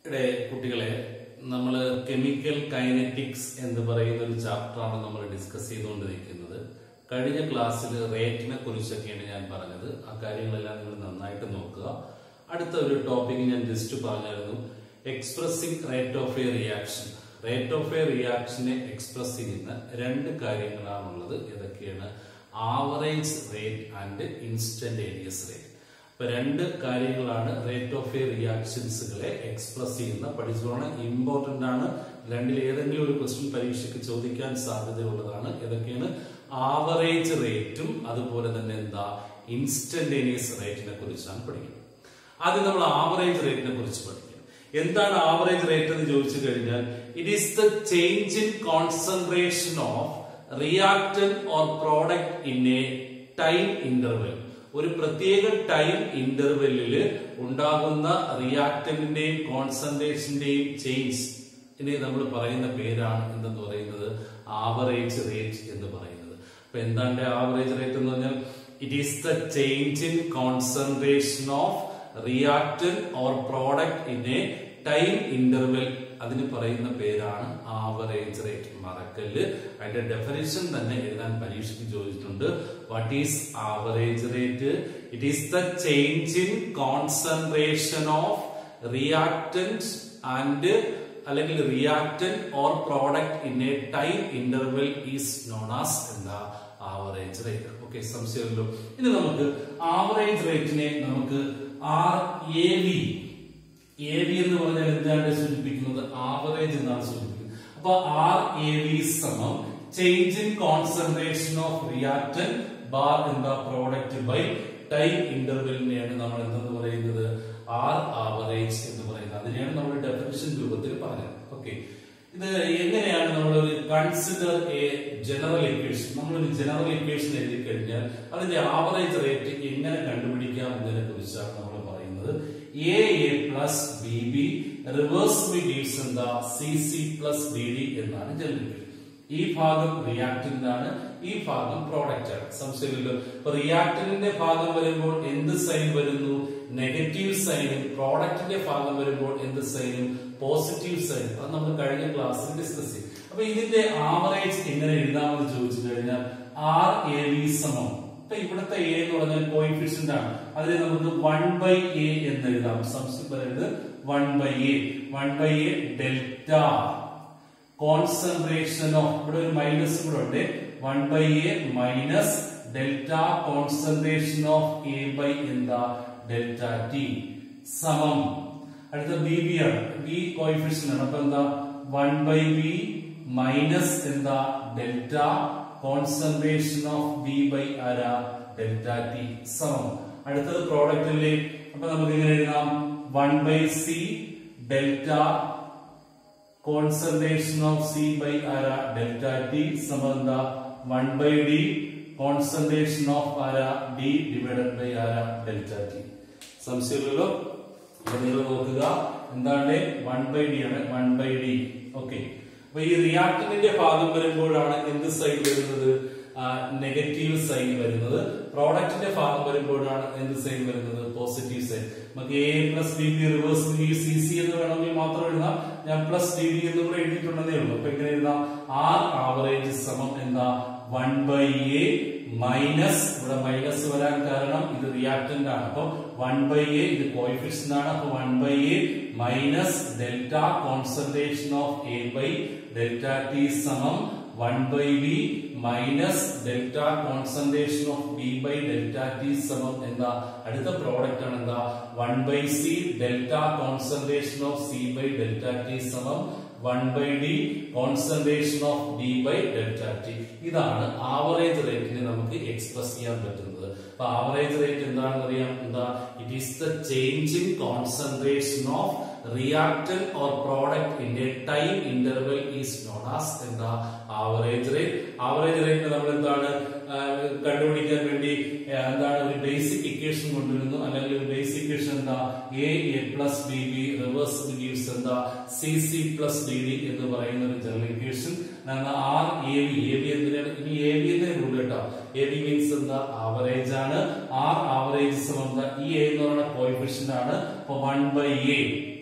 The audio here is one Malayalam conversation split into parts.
ഇവിടെ കുട്ടികളെ നമ്മൾ കെമിക്കൽ കൈനറ്റിക്സ് എന്ന് പറയുന്ന ഒരു ചാപ്റ്ററാണ് നമ്മൾ ഡിസ്കസ് ചെയ്തുകൊണ്ടിരിക്കുന്നത് കഴിഞ്ഞ ക്ലാസ്സിൽ റേറ്റിനെ കുറിച്ചൊക്കെയാണ് ഞാൻ പറഞ്ഞത് ആ കാര്യങ്ങളെല്ലാം നിങ്ങൾ നന്നായിട്ട് നോക്കുക അടുത്ത ഒരു ടോപ്പിക് ഞാൻ ജസ്റ്റ് പറഞ്ഞായിരുന്നു expressing rate of a reaction rate of a റിയാക്ഷനെ എക്സ്പ്രസ് ചെയ്യുന്ന രണ്ട് കാര്യങ്ങളാണുള്ളത് ഏതൊക്കെയാണ് average rate and instantaneous rate അപ്പൊ രണ്ട് കാര്യങ്ങളാണ് റേറ്റ് ഓഫ് എ റിയാക്ഷൻസുകളെ എക്സ്പ്രസ് ചെയ്യുന്ന പഠിച്ചോണം ഇമ്പോർട്ടന്റ് ആണ് രണ്ടിൽ ഏതെങ്കിലും ഒരു ക്വസ്റ്റ്യൻ പരീക്ഷയ്ക്ക് ചോദിക്കാൻ സാധ്യതയുള്ളതാണ് ഏതൊക്കെയാണ് ആവറേജ് റേറ്റും അതുപോലെ തന്നെ എന്താ ഇൻസ്റ്റന്റേനിയസ് റേറ്റിനെ കുറിച്ചാണ് പഠിക്കുന്നത് ആദ്യം നമ്മൾ ആവറേജ് റേറ്റിനെ കുറിച്ച് പഠിക്കും എന്താണ് ആവറേജ് റേറ്റ് എന്ന് ചോദിച്ചു കഴിഞ്ഞാൽ it is the change in concentration of reactant or product in a time interval ഒരു പ്രത്യേക ടൈം ഇന്റർവെല്ലിൽ ഉണ്ടാകുന്ന റിയാക്ടന്റിന്റെയും കോൺസെൻട്രേഷന്റെയും ചേഞ്ച് ഇനി നമ്മൾ പറയുന്ന പേരാണ് എന്തെന്ന് പറയുന്നത് ആവറേജ് റേറ്റ് എന്ന് പറയുന്നത് അപ്പൊ എന്താണ് ആവറേജ് റേറ്റ് എന്ന് പറഞ്ഞാൽ it is the change in concentration of reactant or product in a time interval അതിന് പറയുന്ന പേരാണ് ആവറേജ് റേറ്റ് മറക്കല്ല് അതിന്റെ ഡെഫിനിഷൻ തന്നെ എഴുതാൻ പരീക്ഷയ്ക്ക് ചോദിച്ചിട്ടുണ്ട് what is average rate it is the change in concentration of reactants and അല്ലെങ്കിൽ reactant or product in a time interval is known as എന്താ ആവറേജ് റേറ്റ് ഓക്കെ സംശയമല്ലോ ഇനി നമുക്ക് ആവറേജ് റേറ്റിനെ നമുക്ക് R A V A V എന്ന് പറഞ്ഞാൽ എന്താണ് സൂചിപ്പിക്കുന്നത് ആവറേജ് എന്നാണ് സൂചിപ്പിക്കുന്നത് അപ്പൊ ആർ എ വി സമം change in concentration of reactant bar എന്താ പ്രോഡക്റ്റ് ബൈ ടൈം ഇന്റർവെലിനെയാണ് നമ്മൾ എന്തെന്ന് പറയുന്നത് ആർ ആവറേജ് എന്ന് പറയുന്നത് അതിനെയാണ് നമ്മൾ ഡെഫിനിഷൻ രൂപത്തിൽ പറഞ്ഞത് ഓക്കെ ഇത് എങ്ങനെയാണ് നമ്മൾ ഒരു കൺസിഡർ എ ജനറൽ ഇക്വേഷൻ നമ്മളൊരു ജനറൽ ഇക്വേഷൻ എഴുതി കഴിഞ്ഞാൽ അതിന്റെ ആവറേജ് റേറ്റ് എങ്ങനെ കണ്ടുപിടിക്കാം എന്നതിനെ കുറിച്ചാണ് നമ്മൾ പറയുന്നത് A A plus B B reverse B gives എന്താ C C plus D D എന്നാണ് ജനറൽ ഇക്വേഷൻ ഈ ഭാഗം റിയാക്ടന്റ് ആണ് ഈ ഭാഗം പ്രോഡക്റ്റ് ആണ് സംശയമില്ലല്ലോ അപ്പൊ റിയാക്ടന്റിന്റെ ഭാഗം വരുമ്പോൾ എന്ത് സൈൻ വരുന്നു നെഗറ്റീവ് സൈനും പ്രോഡക്റ്റിന്റെ ഭാഗം വരുമ്പോൾ എന്ത് സൈനും പോസിറ്റീവ് സൈൻ അത് നമ്മൾ കഴിഞ്ഞ ക്ലാസ്സിൽ ഡിസ്കസ് ചെയ്യും അപ്പൊ ഇതിന്റെ ആവറേജ് എങ്ങനെ എഴുതാമെന്ന് ചോദിച്ചു കഴിഞ്ഞാൽ ആർ എ വി സമം ഇപ്പൊ ഇവിടുത്തെ എ എന്ന് പറഞ്ഞാൽ കോയിഫിഷ്യന്റ് ആണ് അതിനെ നമുക്ക് വൺ ബൈ എ എന്ന് എഴുതാം സംശയം പറയുന്നത് one by A one by A delta concentration of ഇവിടെ ഒരു മൈനസ് കൂടെ ഉണ്ട് one by A minus delta concentration of A by എന്താ ഡെൽറ്റ ടി സമം അടുത്ത ബി ബി ആണ് ബി കോയിഫിഷ്യൻ ആണ് അപ്പൊ എന്താ വൺ ബൈ ബി മൈനസ് എന്താ delta concentration of B by ആര ഡെൽറ്റ ടി സമം അടുത്തത് പ്രോഡക്റ്റ് അല്ലേ അപ്പൊ നമുക്ക് ഇങ്ങനെ എഴുതാം one by C delta concentration of C by ആര ഡെൽറ്റ ടി സമം എന്താ one by D concentration of ആര ഡി ഡിവൈഡഡ് ബൈ ആര ഡെൽറ്റ ടി സംശയമില്ലല്ലോ അപ്പൊ നിങ്ങൾ നോക്കുക എന്താണ് വൺ ബൈ ഡി ആണ് വൺ ബൈ ഡി ഓക്കെ അപ്പൊ ഈ റിയാക്ടന്റിന്റെ ഭാഗം വരുമ്പോഴാണ് എന്ത് സൈൻ വരുന്നത് നെഗറ്റീവ് സൈൻ വരുന്നത് പ്രോഡക്റ്റിന്റെ ഭാഗം വരുമ്പോഴാണ് എന്ത് സൈൻ വരുന്നത് പോസിറ്റീവ് സൈൻ നമുക്ക് A plus B B reverse B C C എന്ന് വേണമെങ്കിൽ മാത്രം എഴുതാം ഞാൻ പ്ലസ് ഡി ഡി എന്ന് കൂടെ എഴുതിയിട്ടുണ്ടെന്നേ ഉള്ളൂ അപ്പൊ എങ്ങനെ എഴുതാം ആർ ആവറേജ് സമം എന്താ വൺ ബൈ എ മൈനസ് ഇവിടെ മൈനസ് വരാൻ കാരണം ഇത് റിയാക്ടന്റ് ആണ് അപ്പൊ വൺ ബൈ എ ഇത് കോയിഫിഷ്യന്റ് ആണ് അപ്പൊ one by A minus delta concentration of A by delta T സമം one by B minus delta concentration of B by delta T സമം എന്താ അടുത്ത പ്രോഡക്റ്റ് ആണ് എന്താ one by C delta concentration of C by delta T സമം one by D concentration of D by delta T ഇതാണ് ആവറേജ് റേറ്റിനെ നമുക്ക് എക്സ്പ്രസ് ചെയ്യാൻ പറ്റുന്നത് അപ്പൊ ആവറേജ് റേറ്റ് എന്താണെന്ന് അറിയാം എന്താ it is the change in concentration of reactant or product in a time interval is known as എന്താ ആവറേജ് റേറ്റ് ആവറേജ് റേറ്റ് നമ്മൾ എന്താണ് കണ്ടുപിടിക്കാൻ വേണ്ടി എന്താണ് ഒരു ബേസിക് ഇക്വേഷൻ കൊണ്ടുവരുന്നു അല്ലെങ്കിൽ ഒരു ബേസിക് ഇക്വേഷൻ എന്താ A A plus B B reverse gives എന്താ C C plus D D എന്ന് പറയുന്ന ഒരു general equation R A V A V എന്തിനാണ് ഇനി എ വി എന്നേ ഉള്ളൂ കേട്ടോ എ വി മീൻസ് എന്താ ആവറേജ് ആണ് ആർ ആവറേജ് എന്താ ഈ എ എന്ന് പറയുന്ന കോയിഫിഷ്യന്റ് ആണ് അപ്പൊ one by A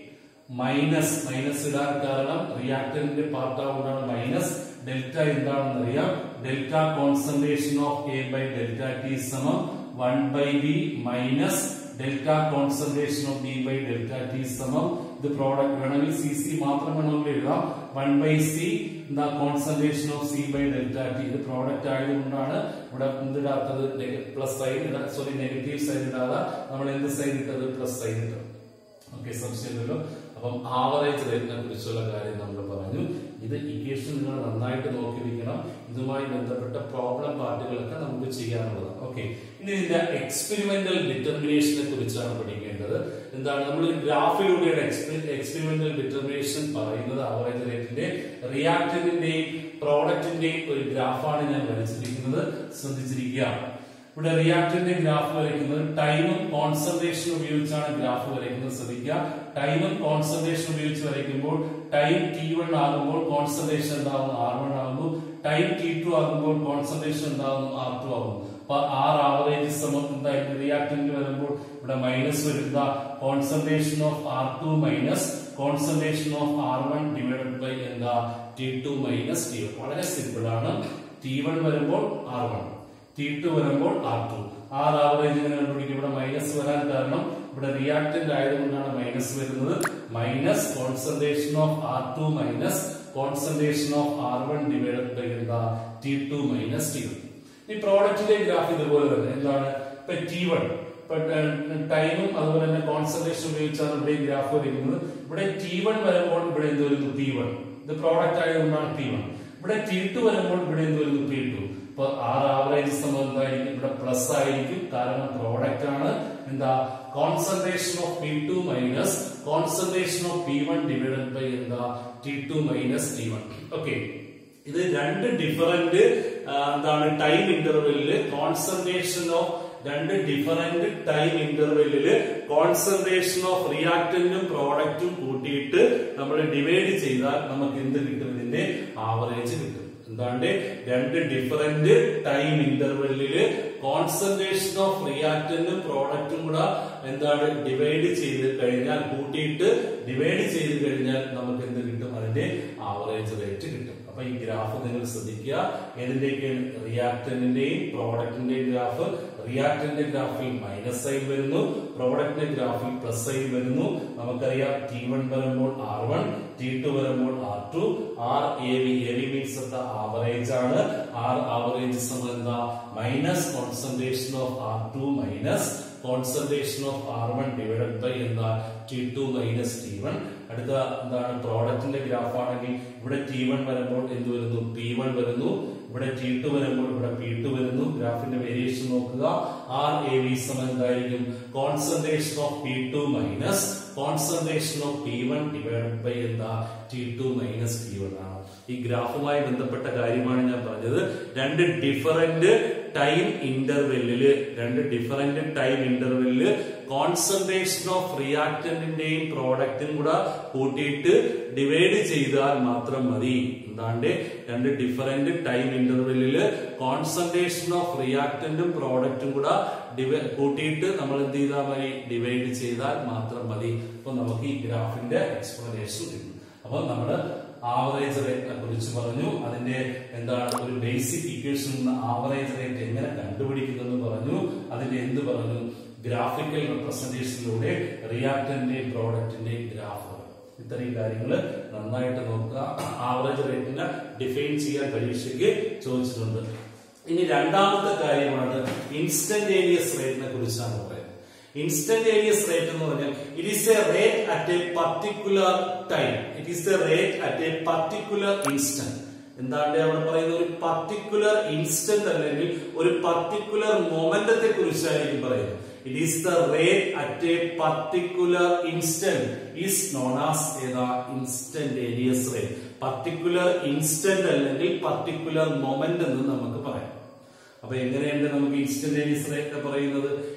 minus minus ഇടാൻ കാരണം റിയാക്ടന്റിന്റെ പാർട്ട് ആവുകൊണ്ടാണ് മൈനസ് ഡെൽറ്റ എന്താണെന്ന് അറിയാം delta concentration of A by delta T സമം one by B minus delta concentration of B by delta T സമം ഇത് പ്രോഡക്റ്റ് വേണമെങ്കിൽ സി സി മാത്രം വേണമെങ്കിൽ എഴുതാം വൺ ബൈ സി എന്താ concentration of C by delta T ഇത് പ്രോഡക്റ്റ് ആയതുകൊണ്ടാണ് ഇവിടെ എന്തിടാത്തത് പ്ലസ് സൈൻ ഇടാ സോറി നെഗറ്റീവ് സൈൻ ഇടാതെ നമ്മൾ എന്ത് സൈൻ ഇട്ടത് പ്ലസ് സൈൻ ഇട്ടത് ഓക്കെ സംശയമില്ലല്ലോ അപ്പം ആവറേജ് റേറ്റിനെ കുറിച്ചുള്ള കാര്യം നമ്മൾ പറഞ്ഞു ഇത് ഇക്വേഷൻ നിങ്ങൾ നന്നായിട്ട് നോക്കി വെക്കണം ഇതുമായി ബന്ധപ്പെട്ട പ്രോബ്ലം പാർട്ടുകളൊക്കെ നമുക്ക് ചെയ്യാനുള്ളതാണ് ഓക്കെ ഇനി ഇതിന്റെ എക്സ്പെരിമെന്റൽ ഡിറ്റർമിനേഷനെ കുറിച്ചാണ് പഠിക്കേണ്ടത് എന്താണ് നമ്മൾ ഗ്രാഫിലൂടെയാണ് എക്സ്പെരിമെന്റൽ ഡിറ്റർമിനേഷൻ പറയുന്നത് ആവറേജ് റേറ്റിന്റെ റിയാക്ടന്റിന്റെയും പ്രോഡക്റ്റിന്റെയും ഒരു ഗ്രാഫാണ് ഞാൻ വരച്ചിരിക്കുന്നത് ശ്രദ്ധിച്ചിരിക്കുക ഇവിടെ റിയാക്ടറിന്റെ ഗ്രാഫ് വരയ്ക്കുന്നത് ടൈമും കോൺസെൻട്രേഷനും ഉപയോഗിച്ചാണ് ഗ്രാഫ് വരയ്ക്കുന്നത് ശ്രദ്ധിക്കുക ടൈമും കോൺസെൻട്രേഷൻ ഉപയോഗിച്ച് വരയ്ക്കുമ്പോൾ ടൈം ടി വൺ ആകുമ്പോൾ കോൺസെൻട്രേഷൻ എന്താകുന്നു ആർ വൺ ആകുന്നു ടൈം ടി ടു ആകുമ്പോൾ കോൺസെൻട്രേഷൻ എന്താകുന്നു ആർ ടു ആകുന്നു അപ്പൊ ആർ ആവറേജ് സമം എന്തായിരുന്നു റിയാക്ടറിന് വരുമ്പോൾ ഇവിടെ മൈനസ് വരുന്ന concentration of R two minus concentration of R one divided by എന്താ T two minus T one വളരെ സിമ്പിൾ ആണ് ടി വൺ വരുമ്പോൾ ആർ വൺ ടി ടു വരുമ്പോൾ ആർ ടു ആർ ആവറേജ് ഇങ്ങനെ കണ്ടുപിടിക്കും ഇവിടെ മൈനസ് വരാൻ കാരണം ഇവിടെ റിയാക്ടന്റ് ആയതുകൊണ്ടാണ് മൈനസ് വരുന്നത് minus concentration of R two minus concentration of R one divided by എന്താ T two minus T one ഈ പ്രോഡക്റ്റിന്റെ ഗ്രാഫ് ഇതുപോലെ തന്നെ എന്താണ് ഇപ്പൊ ടി വൺ ഇപ്പൊ ടൈമും അതുപോലെ തന്നെ കോൺസെൻട്രേഷൻ ഉപയോഗിച്ചാണ് ഇവിടെ ഗ്രാഫ് വരയ്ക്കുന്നത് ഇവിടെ ടി വൺ വരുമ്പോൾ ഇവിടെ എന്ത് വരുന്നു പി വൺ ഇത് പ്രോഡക്റ്റ് ആയതുകൊണ്ടാണ് പി വൺ ഇവിടെ ടി ടു വരുമ്പോൾ ഇവിടെ എന്ത് വരുന്നു പി ടു ഇപ്പൊ ആർ ആവറേജ് സമയം എന്തായിരിക്കും ഇവിടെ പ്ലസ് ആയിരിക്കും കാരണം പ്രോഡക്റ്റ് ആണ് എന്താ concentration of P two minus concentration of P one divided by എന്താ T two minus T one okay ഇത് രണ്ട് ഡിഫറന്റ് എന്താണ് ടൈം ഇന്റർവെല്ലില് കോൺസെൻട്രേഷൻ ഓഫ് രണ്ട് ഡിഫറന്റ് ടൈം ഇന്റർവെല്ലില് കോൺസെൻട്രേഷൻ ഓഫ് റിയാക്ടന്റും പ്രോഡക്റ്റും കൂട്ടിയിട്ട് നമ്മൾ ഡിവൈഡ് ചെയ്താൽ നമുക്ക് എന്ത് കിട്ടും ഇതിന്റെ ആവറേജ് കിട്ടും എന്താണ്ട് രണ്ട് ഡിഫറന്റ് ടൈം ഇന്റർവെല്ലില് കോൺസെൻട്രേഷൻ ഓഫ് റിയാക്ടന്റും പ്രോഡക്റ്റും കൂടെ എന്താണ് ഡിവൈഡ് ചെയ്ത് കഴിഞ്ഞാൽ കൂട്ടിയിട്ട് ഡിവൈഡ് ചെയ്ത് കഴിഞ്ഞാൽ നമുക്ക് എന്ത് കിട്ടും അതിന്റെ ആവറേജ് റേറ്റ് കിട്ടും അപ്പൊ ഈ ഗ്രാഫ് നിങ്ങൾ ശ്രദ്ധിക്കുക ഏതിന്റെയൊക്കെയാണ് റിയാക്ടന്റിന്റെയും പ്രോഡക്റ്റിന്റെയും ഗ്രാഫ് റിയാക്ടന്റിന്റെ ഗ്രാഫിൽ മൈനസ് സൈൻ വരുന്നു പ്രോഡക്റ്റിന്റെ ഗ്രാഫിൽ പ്ലസ് സൈൻ വരുന്നു നമുക്കറിയാം ടി വൺ വരുമ്പോൾ ആർ വൺ ടി ടു വരുമ്പോൾ R two R A V A V means എന്താ ആവറേജ് ആണ് ആർ ആവറേജ് സമം എന്താ minus concentration of R two minus concentration of R one divided by എന്താ T two minus T one അടുത്ത എന്താണ് പ്രോഡക്റ്റിന്റെ ഗ്രാഫ് ആണെങ്കിൽ ഇവിടെ ടി വൺ വരുമ്പോൾ എന്ത് വരുന്നു പി വൺ വരുന്നു ഇവിടെ ടി ടു വരുമ്പോൾ ഇവിടെ പി ടു വരുന്നു ഗ്രാഫിന്റെ വേരിയേഷൻ നോക്കുക ആർ എ വി സമം എന്തായിരിക്കും concentration of P two minus concentration of P one divided by എന്താ T two minus P one ആണ് ഈ ഗ്രാഫുമായി ബന്ധപ്പെട്ട കാര്യമാണ് ഞാൻ പറഞ്ഞത് രണ്ട് ഡിഫറന്റ് ടൈം ഇന്റർവെല്ലില് രണ്ട് ഡിഫറന്റ് ടൈം ഇന്റർവെല്ലില് കോൺസെൻട്രേഷൻ ഓഫ് റിയാക്ടന്റിന്റെയും പ്രോഡക്റ്റും കൂടെ കൂട്ടിയിട്ട് ഡിവൈഡ് ചെയ്താൽ മാത്രം മതി എന്താണ്ട് രണ്ട് ഡിഫറന്റ് ടൈം ഇന്റർവെല്ലില് കോൺസെൻട്രേഷൻ ഓഫ് റിയാക്ടന്റും പ്രോഡക്റ്റും കൂടെ ഡിവൈ കൂട്ടിയിട്ട് നമ്മൾ എന്ത് ചെയ്താൽ മതി ഡിവൈഡ് ചെയ്താൽ മാത്രം മതി അപ്പൊ നമുക്ക് ഈ ഗ്രാഫിന്റെ എക്സ്പ്ലനേഷൻ കിട്ടും അപ്പൊ നമ്മള് ആവറേജ് റേറ്റിനെ കുറിച്ച് പറഞ്ഞു അതിന്റെ എന്താണ് ഒരു ബേസിക് ഇക്വേഷൻ ആവറേജ് റേറ്റ് എങ്ങനെ കണ്ടുപിടിക്കുന്നു പറഞ്ഞു അതിന്റെ എന്ത് പറഞ്ഞു ഗ്രാഫിക്കൽ റെപ്രസെന്റേഷനിലൂടെ റിയാക്ടന്റിന്റെയും പ്രോഡക്റ്റിന്റെയും ഗ്രാഫ് ഇത്രയും കാര്യങ്ങൾ നന്നായിട്ട് നോക്കുക ആവറേജ് റേറ്റിനെ ഡിഫൈൻ ചെയ്യാൻ പരീക്ഷയ്ക്ക് ചോദിച്ചിട്ടുണ്ട് ഇനി രണ്ടാമത്തെ കാര്യമാണ് ഇൻസ്റ്റന്റേനിയസ് റേറ്റിനെ കുറിച്ചാണ് പറയുന്നത് ഇൻസ്റ്റന്റേനിയസ് റേറ്റ് എന്ന് പറഞ്ഞാൽ it is a rate at a particular time it is a rate at a particular instant എന്താണ് അവിടെ പറയുന്നത് ഒരു പർട്ടിക്കുലർ ഇൻസ്റ്റന്റ് അല്ലെങ്കിൽ ഒരു പർട്ടിക്കുലർ മൊമെന്റത്തെ കുറിച്ചായിരിക്കും പറയുന്നത് it is the rate at a particular instant is known as ഏതാ ഇൻസ്റ്റന്റേനിയസ് റേറ്റ് പർട്ടിക്കുലർ ഇൻസ്റ്റന്റ് അല്ലെങ്കിൽ പർട്ടിക്കുലർ മൊമെന്റ് എന്ന് നമുക്ക് പറയാം അപ്പൊ എങ്ങനെയുണ്ട് നമുക്ക് ഇൻസ്റ്റന്റേനിയസ് റേറ്റ് പറയുന്നത്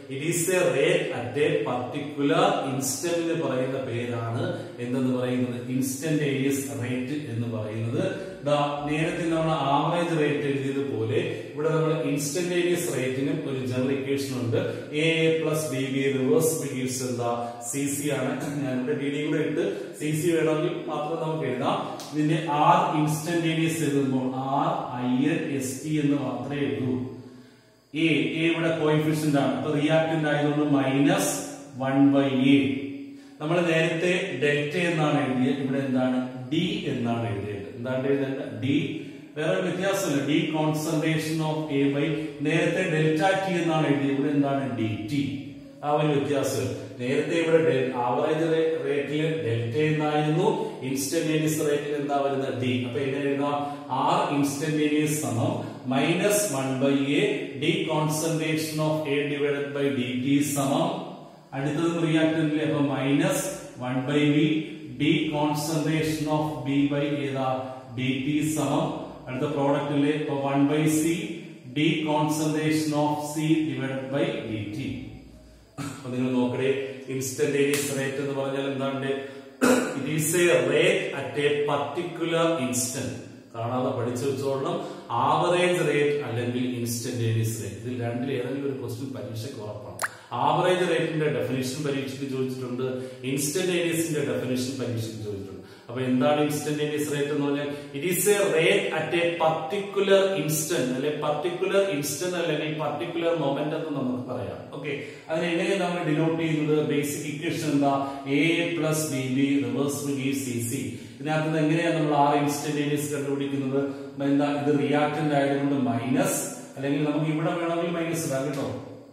it is a rate at a particular instant പറയുന്ന പേരാണ് എന്തെന്ന് പറയുന്നത് ഇൻസ്റ്റന്റേനിയസ് റേറ്റ് എന്ന് പറയുന്നത് ദാ നേരത്തെ നമ്മൾ ആവറേജ് റേറ്റ് എഴുതിയതുപോലെ ഇവിടെ നമ്മൾ ഇൻസ്റ്റന്റേനിയസ് റേറ്റിനും ഒരു ജനറൽ ഇക്വേഷൻ ഉണ്ട് A plus B B reverse gives എന്താ സി സി ആണ് ഞാൻ ഇവിടെ ഡി ഡി കൂടെ ഇട്ട് സി സി വേണമെങ്കിൽ മാത്രം നമുക്ക് എഴുതാം ഇതിന്റെ ആർ ഇൻസ്റ്റന്റേനിയസ് എഴുതുമ്പോൾ R I N S T എന്ന് മാത്രമേ എഴുതൂ എ എ ഇവിടെ കോയിഫിഷ്യന്റ് ആണ് അപ്പൊ റിയാക്ടന്റ് ആയതുകൊണ്ട് മൈനസ് വൺ ബൈ എ നമ്മൾ നേരത്തെ ഡെൽറ്റ എന്നാണ് എഴുതിയത് ഇവിടെ എന്താണ് ഡി എന്നാണ് എഴുതിയത് എന്താണ് എഴുതേണ്ടത് ഡി വേറെ വ്യത്യാസമില്ല D concentration of A by നേരത്തെ ഡെൽറ്റ ടി എന്നാണ് എഴുതിയത് ഇവിടെ എന്താണ് ഡി ടി ആ ഒരു വ്യത്യാസം നേരത്തെ ഇവിടെ ആവറേജ് റേറ്റിൽ ഡെൽറ്റ എന്നായിരുന്നു ഇൻസ്റ്റന്റേനിയസ് റേറ്റിൽ എന്താ വരുന്നത് ഡി അപ്പൊ എങ്ങനെ എഴുതാം ആർ ഇൻസ്റ്റന്റേനിയസ് സമം minus one by A D concentration of A divided by D T സമം അടുത്തത് റിയാക്ടന്റിലെ അപ്പൊ minus one by B D concentration of B by ഏതാ ഡി ടി സമം അടുത്ത പ്രോഡക്റ്റിലെ ഇപ്പൊ one by C D concentration of C divided by D T അപ്പൊ നിങ്ങൾ നോക്കണേ ഇൻസ്റ്റന്റേനിയസ് റേറ്റ് എന്ന് പറഞ്ഞാൽ എന്താണ് it is a rate at a particular instant കാണാതെ പഠിച്ചു വെച്ചോളണം ആവറേജ് റേറ്റ് അല്ലെങ്കിൽ ഇൻസ്റ്റന്റേനിയസ് റേറ്റ് ഇതിൽ രണ്ടിൽ ഏതെങ്കിലും ഒരു ക്വസ്റ്റ്യൻ പരീക്ഷയ്ക്ക് ഉറപ്പാണ് ആവറേജ് റേറ്റിന്റെ ഡെഫിനേഷൻ പരീക്ഷയ്ക്ക് ചോദിച്ചിട്ടുണ്ട് ഇൻസ്റ്റന്റേനിയസിന്റെ ഡെഫിനേഷൻ പരീക്ഷയ്ക്ക് ചോദിച്ചിട്ടുണ്ട് അപ്പൊ എന്താണ് ഇൻസ്റ്റന്റേനിയസ് റേറ്റ് എന്ന് പറഞ്ഞാൽ it is a rate at a particular instant അല്ലെ പർട്ടിക്കുലർ ഇൻസ്റ്റന്റ് അല്ലെങ്കിൽ പർട്ടിക്കുലർ മൊമെന്റ് എന്ന് നമുക്ക് പറയാം ഓക്കെ അതിന് എങ്ങനെയാണ് നമ്മൾ ഡിനോട്ട് ചെയ്യുന്നത് ബേസിക് ഇക്വേഷൻ എന്താ A plus B B reverse give C C ഇതിനകത്ത് നിന്ന് എങ്ങനെയാണ് നമ്മൾ ആർ ഇൻസ്റ്റന്റേനിയസ് കണ്ടുപിടിക്കുന്നത് എന്താ ഇത് റിയാക്ടന്റ് ആയതുകൊണ്ട് മൈനസ് അല്ലെങ്കിൽ നമുക്ക് ഇവിടെ വേണമെങ്കിൽ മൈനസ് ഇടാം കേട്ടോ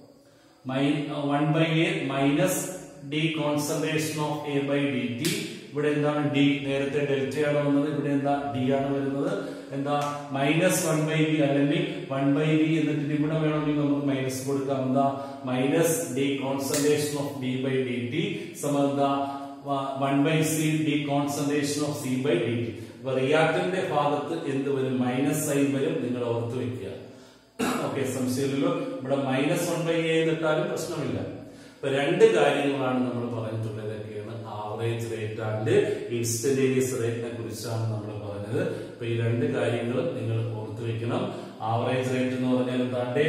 one by A minus D concentration of A by D T ഇവിടെ എന്താണ് ഡി നേരത്തെ ഡെൽറ്റ ആണ് വന്നത് ഇവിടെ എന്താ ഡി ആണ് വരുന്നത് എന്താ മൈനസ് വൺ ബൈ ബി അല്ലെങ്കിൽ വൺ ബൈ ബി എന്നിട്ട് ഇവിടെ വേണമെങ്കിൽ നമുക്ക് മൈനസ് കൊടുക്കാം എന്താ minus D concentration of B by D T സമം എന്താ one by C D concentration of C by D T അപ്പൊ റിയാക്ടറിന്റെ ഭാഗത്ത് എന്ത് വരും മൈനസ് സൈൻ വരും നിങ്ങൾ ഓർത്ത് വെക്കുക ഓക്കെ സംശയമില്ലല്ലോ ഇവിടെ മൈനസ് വൺ ബൈ എ എന്നിട്ടാലും പ്രശ്നമില്ല ഇപ്പൊ രണ്ട് കാര്യങ്ങളാണ് നമ്മൾ പറഞ്ഞിട്ടുള്ളത് ഇതൊക്കെയാണ് ആവറേജ് റേറ്റ് ആൻഡ് ഇൻസ്റ്റന്റേനിയസ് റേറ്റിനെ കുറിച്ചാണ് നമ്മൾ പറഞ്ഞത് അപ്പൊ ഈ രണ്ട് കാര്യങ്ങളും നിങ്ങൾ ഓർത്ത് വെക്കണം ആവറേജ് റേറ്റ് എന്ന് പറഞ്ഞാൽ എന്താണ്ട്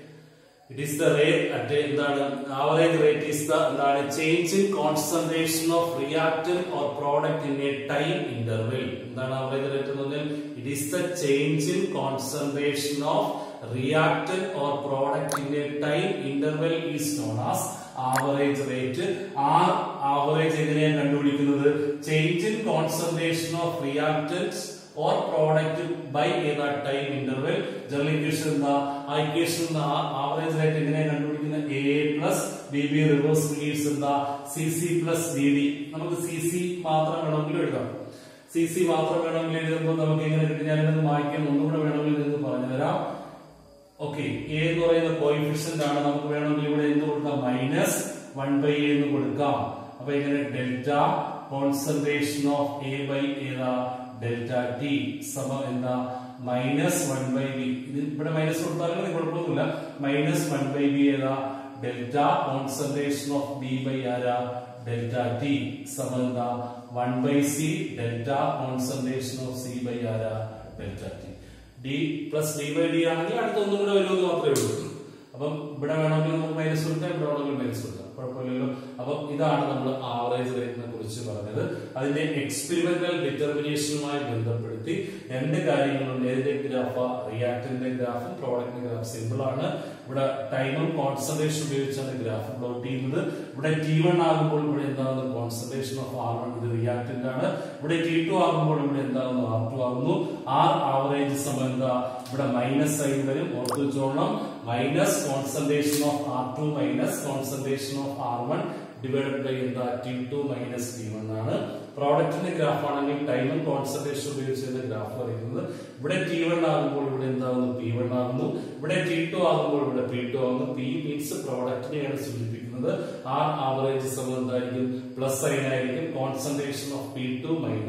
it is the rate at എന്താണ് ആവറേജ് റേറ്റ് ഈസ് ദ എന്താണ് change in concentration of reactant or product in a time interval എന്താണ് ആവറേജ് റേറ്റ് എന്ന് പറഞ്ഞാൽ it is the change in concentration of reactant or product in a time interval is known as average rate ആ ആവറേജ് എങ്ങനെയാണ് കണ്ടുപിടിക്കുന്നത് change in concentration of reactants or product by ഏതാ ടൈം ഇന്റർവെൽ ജനറൽ ഇക്വേഷൻ എന്താ ആ ഇക്വേഷൻ ആവറേജ് റേറ്റ് എങ്ങനെയാണ് കണ്ടുപിടിക്കുന്നത് A plus B B reverse gives എന്താ C C plus D D നമുക്ക് സി സി മാത്രം വേണമെങ്കിൽ എഴുതാം സി സി മാത്രം വേണമെങ്കിൽ എഴുതുമ്പോൾ നമുക്ക് എങ്ങനെ കിട്ടും ഞാനിത് വായിക്കാൻ ഒന്നുകൂടെ വേണമെങ്കിൽ നിങ്ങൾക്ക് പറഞ്ഞു തരാം ഓക്കെ എ എന്ന് പറയുന്ന കോയിഫിഷ്യന്റ് ആണ് നമുക്ക് വേണമെങ്കിൽ ഇവിടെ എന്ത് കൊടുക്കാം മൈനസ് വൺ ബൈ എ എന്ന് കൊടുക്കാം അപ്പൊ ഇങ്ങനെ delta concentration of A by ഏതാ ഡെൽറ്റ ടി സമം എന്താ മൈനസ് വൺ ബൈ ബി ഇത് ഇവിടെ മൈനസ് കൊടുത്താലും മതി കുഴപ്പമൊന്നുമില്ല മൈനസ് വൺ ബൈ ബി ഏതാ delta concentration of B by ആരാ ഡെൽറ്റ ടി സമം എന്താ one by C delta concentration of C by ആരാ delta T D plus D by D ആണെങ്കിൽ അടുത്ത ഒന്നും കൂടെ വരുമെന്ന് മാത്രമേ ഉള്ളൂ അപ്പം ഇവിടെ വേണമെങ്കിൽ നമുക്ക് മൈനസ് കൊടുക്കാം ഇവിടെ വേണമെങ്കിൽ മൈനസ് കൊടുക്കാം കുഴപ്പമില്ലല്ലോ അപ്പം ഇതാണ് നമ്മൾ ആവറേജ് റേറ്റിനെ കുറിച്ച് പറഞ്ഞത് അതിന്റെ എക്സ്പെരിമെന്റൽ ഡിറ്റർമിനേഷനുമായി ബന്ധപ്പെടുത്തി രണ്ട് കാര്യങ്ങളുണ്ട് ഏതിന്റെ ഗ്രാഫ് റിയാക്ടറിന്റെ ഗ്രാഫും പ്രോഡക്റ്റിന്റെ ഗ്രാഫ് സിമ്പിൾ ആണ് ഇവിടെ ടൈമും കോൺസെൻട്രേഷൻ ഉപയോഗിച്ചാണ് ഗ്രാഫ് പ്ലോട്ട് ചെയ്യുന്നത് ഇവിടെ ടി വൺ ആകുമ്പോൾ ഇവിടെ എന്താകുന്നു കോൺസെൻട്രേഷൻ ഓഫ് ആർ വൺ ഇത് റിയാക്ടന്റ് ആണ് ഇവിടെ ടി ടു ആകുമ്പോൾ ഇവിടെ എന്താകുന്നു ആർ ടു ആകുന്നു ആർ ആവറേജ് സമയം എന്താ ഇവിടെ മൈനസ് സൈൻ വരും ഓർത്ത് വെച്ചോളണം minus concentration of R two minus concentration of R one divided by എന്താ T two minus T one ആണ് പ്രോഡക്റ്റിന്റെ ഗ്രാഫ് ആണെങ്കിൽ ടൈമും കോൺസെൻട്രേഷൻ ഉപയോഗിച്ച് ഗ്രാഫ് വരയ്ക്കുന്നത് ഇവിടെ ടി വൺ ആകുമ്പോൾ ഇവിടെ എന്താകുന്നു പി വൺ ആകുന്നു ഇവിടെ ടി ടു ആകുമ്പോൾ ഇവിടെ പി ടു ആകുന്നു പി മീൻസ് പ്രോഡക്റ്റിനെയാണ് സൂചിപ്പിക്കുന്നത് ആർ ആവറേജ് സമയം എന്തായിരിക്കും പ്ലസ് സൈൻ ആയിരിക്കും concentration of P two minus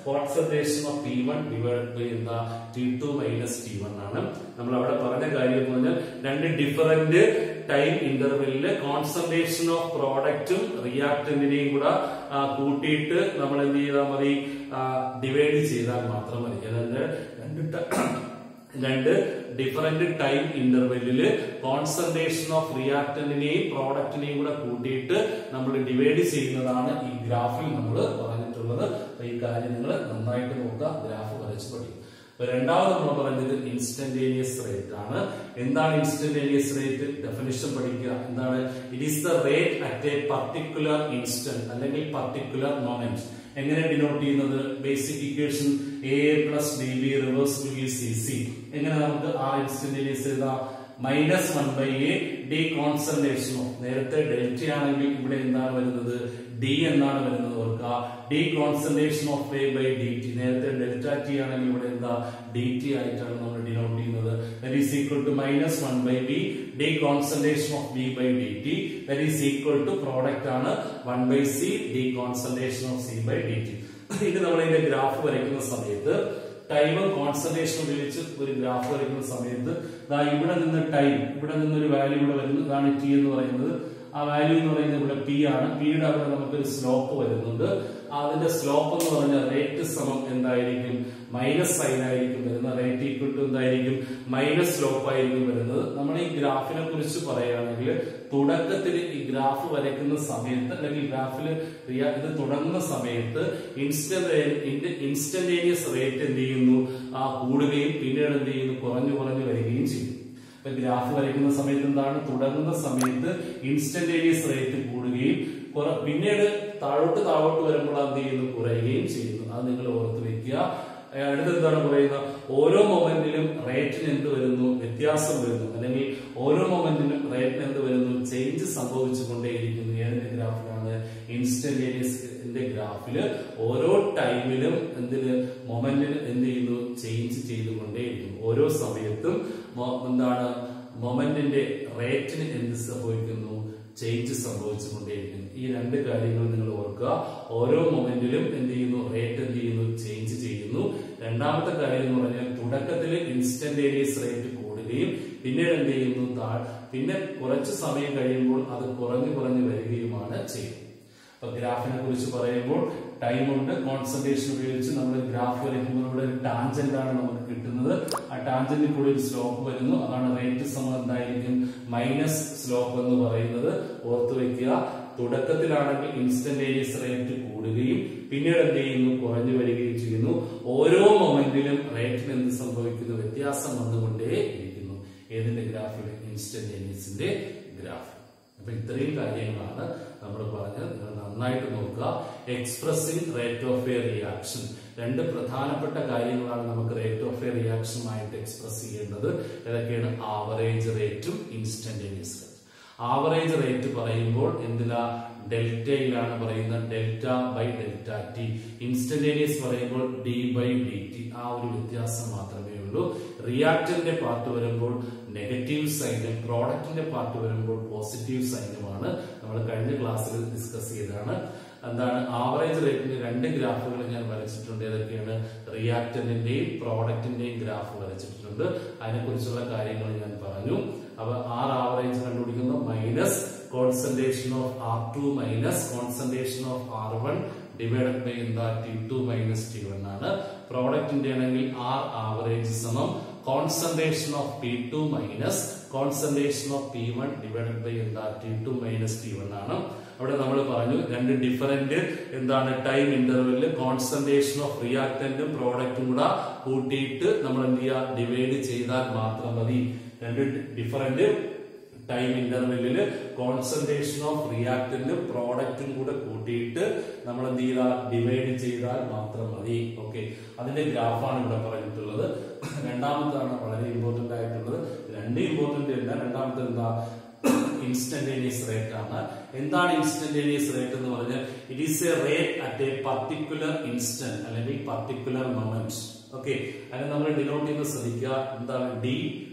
concentration of T one divide by എന്താ T two minus T one ആണ് നമ്മൾ അവിടെ പറഞ്ഞ കാര്യം എന്ന് പറഞ്ഞാൽ രണ്ട് ഡിഫറന്റ് ടൈം ഇന്റർവെല്ലില് കോൺസെൻട്രേഷൻ ഓഫ് പ്രോഡക്റ്റും റിയാക്ടന്റിനെയും കൂടെ ആ, കൂട്ടിയിട്ട് നമ്മൾ എന്ത് ചെയ്താൽ മതി ഡിവൈഡ് ചെയ്താൽ മാത്രം മതി അതായത് രണ്ട് ട- രണ്ട് ഡിഫറന്റ് ടൈം ഇന്റർവെല്ലില് കോൺസെൻട്രേഷൻ ഓഫ് റിയാക്ടന്റിനെയും പ്രോഡക്റ്റിനെയും കൂടെ കൂട്ടിയിട്ട് നമ്മൾ ഡിവൈഡ് ചെയ്യുന്നതാണ് ഈ ഗ്രാഫിൽ നമ്മൾ പറഞ്ഞിട്ടുള്ളത് അപ്പൊ ഈ കാര്യം നിങ്ങൾ നന്നായിട്ട് നോക്കുക ഗ്രാഫ് വരച്ച് പഠിക്കും അപ്പൊ രണ്ടാമത് നമ്മൾ പറഞ്ഞത് ഇൻസ്റ്റന്റേനിയസ് റേറ്റ് ആണ് എന്താണ് ഇൻസ്റ്റന്റേനിയസ് റേറ്റ് ഡെഫിനിഷൻ പഠിക്കുക എന്താണ് it is the rate at a particular instant അല്ലെങ്കിൽ പർട്ടിക്കുലർ മൊമെന്റ് എങ്ങനെ ഡിനോട്ട് ചെയ്യുന്നത് basic equation A plus D B reverse C C എങ്ങനെ നമുക്ക് ആ ഇൻസ്റ്റന്റേനിയസ് എഴുതാം minus one by A D concentration of നേരത്തെ ഡെൽറ്റ ആണെങ്കിൽ ഇവിടെ എന്താണ് വരുന്നത് ഡി എന്നാണ് വരുന്നത് ഓർക്കുക D concentration of A by D T നേരത്തെ ഡെൽറ്റ ടി ആണെങ്കിൽ ഇവിടെ എന്താ ഡി ടി ആയിട്ടാണ് നമ്മൾ ഡിനോട്ട് ചെയ്യുന്നത് that is equal to minus one by B D concentration of B by D T that is equal to product ആണ് one by C D concentration of C by D T ഇത് നമ്മൾ ഇതിന്റെ ഗ്രാഫ് വരയ്ക്കുന്ന സമയത്ത് ടൈമും കോൺസെൻട്രേഷൻ ഉപയോഗിച്ച് ഒരു ഗ്രാഫ് വരയ്ക്കുന്ന സമയത്ത് ദാ ഇവിടെ നിന്ന് ടൈം ഇവിടെ നിന്ന് ഒരു വാല്യൂ ഇവിടെ വരുന്നു ഇതാണ് ടി എന്ന് പറയുന്നത് ആ വാല്യൂ എന്ന് പറയുന്നത് ഇവിടെ പി ആണ് പിയുടെ അവിടെ നമുക്കൊരു സ്ലോപ്പ് വരുന്നുണ്ട് അതിന്റെ സ്ലോപ്പ് എന്ന് പറഞ്ഞാൽ റേറ്റ് സമം എന്തായിരിക്കും മൈനസ് സൈൻ ആയിരിക്കും വരുന്നത് റേറ്റ് ഈക്വൽ ടു എന്തായിരിക്കും മൈനസ് സ്ലോപ്പ് ആയിരിക്കും വരുന്നത് നമ്മൾ ഈ ഗ്രാഫിനെ കുറിച്ച് പറയുകയാണെങ്കിൽ തുടക്കത്തിൽ ഈ ഗ്രാഫ് വരയ്ക്കുന്ന സമയത്ത് അല്ലെങ്കിൽ ഗ്രാഫിൽ ഇത് തുടങ്ങുന്ന സമയത്ത് ഇൻസ്റ്റന്റ് ഇൻസ്റ്റന്റേനിയസ് റേറ്റ് എന്ത് ചെയ്യുന്നു ആ കൂടുകയും പിന്നീട് എന്ത് ചെയ്യുന്നു കുറഞ്ഞു കുറഞ്ഞു വരികയും ചെയ്യും ഇപ്പൊ ഗ്രാഫ് വരയ്ക്കുന്ന സമയത്ത് എന്താണ് തുടങ്ങുന്ന സമയത്ത് ഇൻസ്റ്റന്റേനിയസ് റേറ്റ് കൂടുകയും കുറെ- പിന്നീട് താഴോട്ട് താഴോട്ട് വരുമ്പോൾ എന്ത് ചെയ്യുന്നു കുറയുകയും ചെയ്യുന്നു അത് നിങ്ങൾ ഓർത്ത് വെക്കുക ഏഹ് അടുത്ത എന്താണ് പറയുന്നത് ഓരോ മൊമെന്റിലും റേറ്റിന് എന്ത് വരുന്നു വ്യത്യാസം വരുന്നു അല്ലെങ്കിൽ ഓരോ മൊമെന്റിലും റേറ്റിന് എന്ത് വരുന്നു ചേഞ്ച് സംഭവിച്ചുകൊണ്ടേയിരിക്കുന്നു ഏതിന്റെ ഗ്രാഫിലാണ് ഇൻസ്റ്റന്റേനിയസിന്റെ ഗ്രാഫില് ഓരോ ടൈമിലും എന്തിന് മൊമെന്റിന് എന്ത് ചെയ്യുന്നു ചേഞ്ച് ചെയ്തുകൊണ്ടേയിരിക്കുന്നു ഓരോ സമയത്തും മൊ- എന്താണ് മൊമെന്റിന്റെ റേറ്റിന് എന്ത് സംഭവിക്കുന്നു ചേഞ്ച് സംഭവിച്ചുകൊണ്ടേയിരിക്കുന്നു ഈ രണ്ട് കാര്യങ്ങൾ നിങ്ങൾ ഓർക്കുക ഓരോ മൊമെന്റിലും എന്ത് ചെയ്യുന്നു റേറ്റ് എന്ത് ചെയ്യുന്നു ചേഞ്ച് ചെയ്യുന്നു രണ്ടാമത്തെ കാര്യം എന്ന് പറഞ്ഞാൽ തുടക്കത്തിൽ ഇൻസ്റ്റന്റേനിയസ് റേറ്റ് കൂടുകയും പിന്നീട് എന്ത് ചെയ്യുന്നു താഴ് പിന്നെ കുറച്ച് സമയം കഴിയുമ്പോൾ അത് കുറഞ്ഞു കുറഞ്ഞു വരികയുമാണ് ചെയ്യുന്നത് അപ്പൊ ഗ്രാഫിനെ കുറിച്ച് പറയുമ്പോൾ ടൈം ഉണ്ട് കോൺസെൻട്രേഷൻ ഉപയോഗിച്ച് നമ്മൾ ഗ്രാഫ് വരയ്ക്കുമ്പോൾ ഇവിടെ ഒരു ടാൻജന്റ് ആണ് നമുക്ക് കിട്ടുന്നത് ആ ടാൻജന്റിൽ കൂടി ഒരു സ്ലോപ്പ് വരുന്നു അതാണ് റേറ്റ് സമം എന്തായിരിക്കും മൈനസ് സ്ലോപ്പ് എന്ന് പറയുന്നത് ഓർത്തു വെക്കുക തുടക്കത്തിലാണെങ്കിൽ ഇൻസ്റ്റന്റേനിയസ് റേറ്റ് കൂടുകയും പിന്നീട് എന്ത് ചെയ്യുന്നു കുറഞ്ഞു വരികയും ചെയ്യുന്നു ഓരോ മൊമെന്റിലും റേറ്റിന് എന്ത് സംഭവിക്കുന്നു വ്യത്യാസം വന്നുകൊണ്ടേ ഇരിക്കുന്നു ഏതിന്റെ ഗ്രാഫിൽ ഇൻസ്റ്റന്റേനിയസിന്റെ ഗ്രാഫ് അപ്പൊ ഇത്രയും കാര്യങ്ങളാണ് നമ്മൾ പറഞ്ഞത് നിങ്ങൾ നന്നായിട്ട് നോക്കുക expressing rate of a reaction രണ്ട് പ്രധാനപ്പെട്ട കാര്യങ്ങളാണ് നമുക്ക് റേറ്റ് ഓഫ് എ റിയാക്ഷനുമായിട്ട് എക്സ്പ്രസ് ചെയ്യേണ്ടത് ഏതൊക്കെയാണ് ആവറേജ് റേറ്റും ഇൻസ്റ്റന്റേനിയസ് റേറ്റ് ആവറേജ് റേറ്റ് പറയുമ്പോൾ എന്തിനാ ഡെൽറ്റയിലാണ് പറയുന്നത് delta by delta T instantaneous പറയുമ്പോൾ ഡി ബൈ ഡി ടി ആ ഒരു വ്യത്യാസം മാത്രമേ ഉള്ളൂ റിയാക്ടറിന്റെ പാർട്ട് വരുമ്പോൾ നെഗറ്റീവ് സൈനും പ്രോഡക്റ്റിന്റെ പാർട്ട് വരുമ്പോൾ പോസിറ്റീവ് സൈനുമാണ് നമ്മൾ കഴിഞ്ഞ ക്ലാസ്സിൽ ഡിസ്കസ് ചെയ്തതാണ് എന്താണ് ആവറേജ് റേറ്റിന്റെ രണ്ട് ഗ്രാഫുകൾ ഞാൻ വരച്ചിട്ടുണ്ട് ഏതൊക്കെയാണ് റിയാക്ടന്റിന്റെയും പ്രോഡക്റ്റിന്റെയും ഗ്രാഫ് വരച്ചിട്ടുണ്ട് അതിനെക്കുറിച്ചുള്ള കാര്യങ്ങൾ ഞാൻ പറഞ്ഞു അപ്പൊ ആർ ആവറേജ് കണ്ടുപിടിക്കുന്നു minus concentration of R two minus concentration of R one divided by എന്താ T two minus T one ആണ് പ്രോഡക്റ്റിന്റെ ആണെങ്കിൽ ആർ ആവറേജ് സമം concentration of P two minus concentration of P one divided by എന്താ T two minus T one ആണ് അവിടെ നമ്മൾ പറഞ്ഞു രണ്ട് ഡിഫറന്റ് എന്താണ് ടൈം ഇന്റർവെല്ലിൽ കോൺസെൻട്രേഷൻ ഓഫ് റിയാക്ടന്റും പ്രോഡക്റ്റും കൂടെ കൂട്ടിയിട്ട് നമ്മൾ എന്ത് ചെയ്യുക ഡിവൈഡ് ചെയ്താൽ മാത്രം മതി രണ്ട് ഡിഫറന്റ് ടൈം ഇന്റർവെല്ലില് കോൺസെൻട്രേഷൻ ഓഫ് റിയാക്ടന്റും പ്രോഡക്റ്റും കൂടെ കൂട്ടിയിട്ട് നമ്മൾ എന്ത് ചെയ്താൽ ഡിവൈഡ് ചെയ്താൽ മാത്രം മതി ഓക്കെ അതിന്റെ ഗ്രാഫാണ് ഇവിടെ പറഞ്ഞിട്ടുള്ളത് രണ്ടാമത്താണ് വളരെ ഇമ്പോർട്ടന്റ് ആയിട്ടുള്ളത് രണ്ട് ഇമ്പോർട്ടന്റ് അല്ല രണ്ടാമത്തെ എന്താ ഇൻസ്റ്റന്റേനിയസ് റേറ്റ് ആണ് എന്താണ് ഇൻസ്റ്റന്റേനിയസ് റേറ്റ് എന്ന് പറഞ്ഞാൽ it is a rate at a particular instant അല്ലെങ്കിൽ പർട്ടിക്കുലർ മൊമെന്റ് ഓക്കെ അതിന് നമ്മൾ ഡിനോട്ട് ചെയ്യുന്നത് ശ്രദ്ധിക്കുക എന്താണ് ഡി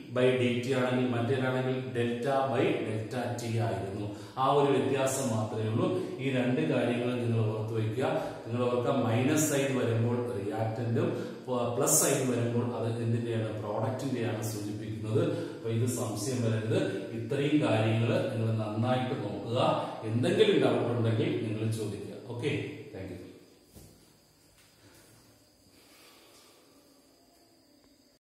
ബൈ ഡി ടി ആണെങ്കിൽ മറ്റേതാണെങ്കിൽ ഡെൽറ്റ ബൈ ഡെൽറ്റ ടി ആയിരുന്നു ആ ഒരു വ്യത്യാസം മാത്രമേ ഉള്ളൂ ഈ രണ്ട് കാര്യങ്ങൾ നിങ്ങൾ ഓർത്ത് വയ്ക്കുക നിങ്ങൾ ഓർക്കുക മൈനസ് സൈഡ് വരുമ്പോൾ റിയാക്ടന്റും പ്ലസ് സൈഡ് വരുമ്പോൾ അത് എന്തിന്റെയാണ് പ്രോഡക്റ്റിന്റെയാണ് സൂചിപ്പിക്കുന്നത് അപ്പൊ ഇത് സംശയം വരരുത് ഇത്രയും കാര്യങ്ങൾ നിങ്ങൾ നന്നായിട്ട് നോക്കുക എന്തെങ്കിലും ഡൗട്ട് ഉണ്ടെങ്കിൽ നിങ്ങൾ ചോദിക്കുക ഓക്കെ